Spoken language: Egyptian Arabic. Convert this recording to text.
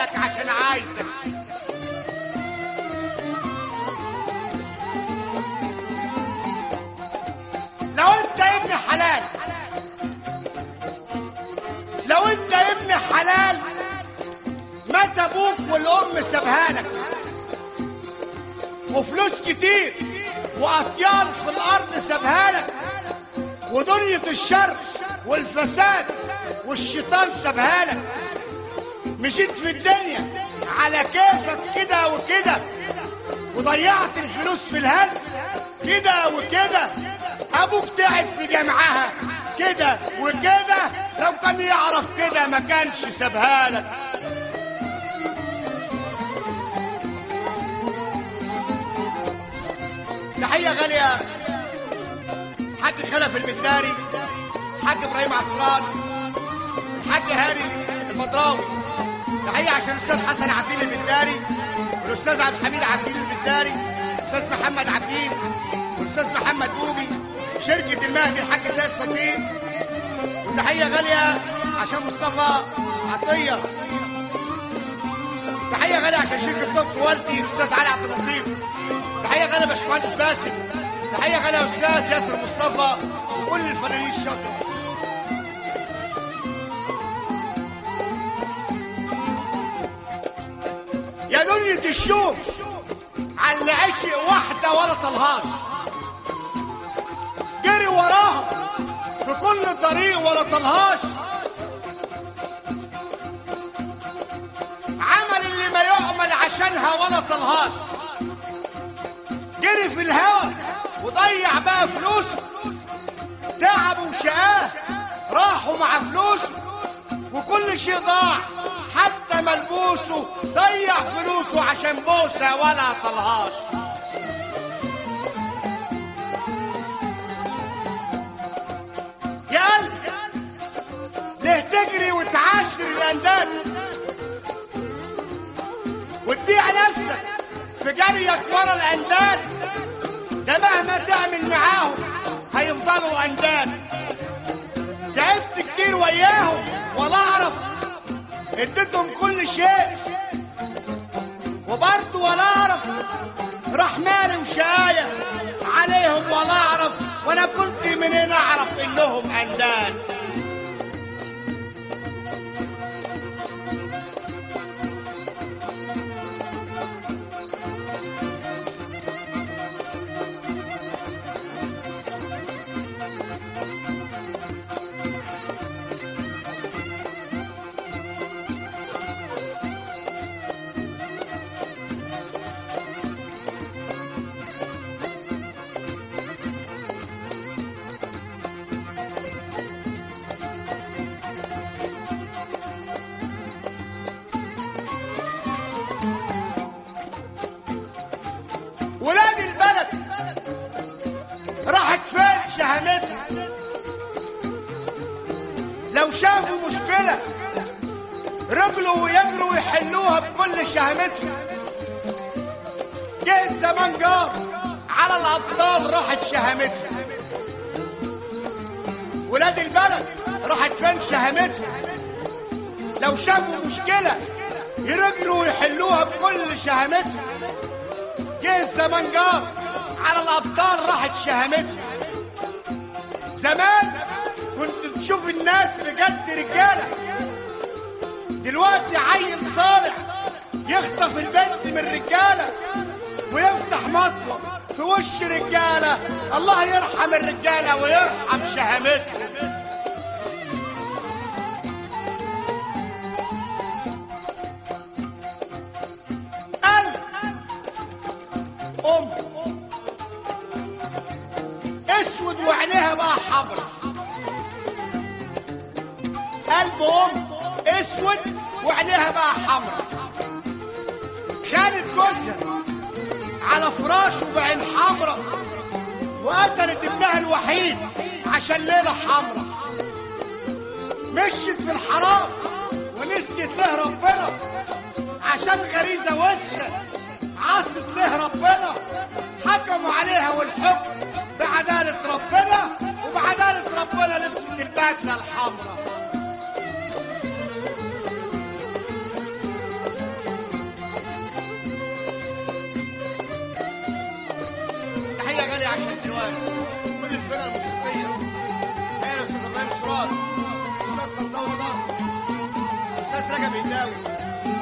لك عشان عايزك لو انت ابن حلال لو انت ابن حلال مات ابوك والام سابها لك وفلوس كتير واطيال في الارض سابها لك ودنيا الشر والفساد والشيطان سابها لك مشيت في الدنيا على كيفك كده وكده وضيعت الفلوس في الهلس كده وكده ابوك تعب في جمعها كده وكده لو كان يعرف كده ما كانش سابها لك تحية غالية حاج خلف المداري حاج ابراهيم عصران الحاج هاني المضراوي تحية عشان الاستاذ حسن عبدين المداري والاستاذ عبد الحميد عبدين المداري الاستاذ محمد عبدين والاستاذ محمد بوجي شركة المهدي الحاج سيد صديق وتحية غالية عشان مصطفى عطية تحية غالية عشان شركة توب كواليتي الاستاذ علي عبد اللطيف تحية غالية باشمهندس باسم تحية غالية يا استاذ ياسر مصطفى وكل الفنانين الشاطرة يا دنيا الشوق على اللي عشق واحدة ولا طلهاش جري وراها في كل طريق ولا طلهاش عمل اللي ما يعمل عشانها ولا طلهاش جري في الهوا وضيع بقى فلوسه تعب وشقاه راحوا مع فلوسه وكل شيء ضاع حتى ملبوسه ضيع فلوسه عشان بوسه ولا طلهاش يا قلبي ليه تجري وتعاشر الانداد وتبيع نفسك في جريك ورا الانداد ده مهما تعمل معاهم هيفضلوا انداد تعبت كتير وياهم ولا اعرف اديتهم كل شيء وبرضه ولا اعرف راح مالي وشاية عليهم ولا اعرف وانا كنت منين اعرف انهم انداد ولاد البلد راحت فين شهامتها لو شافوا مشكلة رجلوا ويجروا يحلوها بكل شهامتها جه الزمان جار على الأبطال راحت شهامتها ولاد البلد راحت فين شهامتها لو شافوا مشكلة يرجلوا ويحلوها بكل شهامتها جه الزمان جار على الابطال راحت شهامتها زمان كنت تشوف الناس بجد رجاله دلوقتي عيل صالح يخطف البنت من رجاله ويفتح مطوه في وش رجاله الله يرحم الرجاله ويرحم شهامتهم قلب ام اسود وعينيها بقى حمرا قلب ام اسود وعينيها بقى حمرا خانت جوزها على فراشه بعين حمرا وقتلت ابنها الوحيد عشان ليله حمرا مشيت في الحرام ونسيت له ربنا عشان غريزه وسخه عصت له ربنا حكموا عليها والحكم بعدالة ربنا وبعدالة ربنا لبست البدلة الحمراء اخوان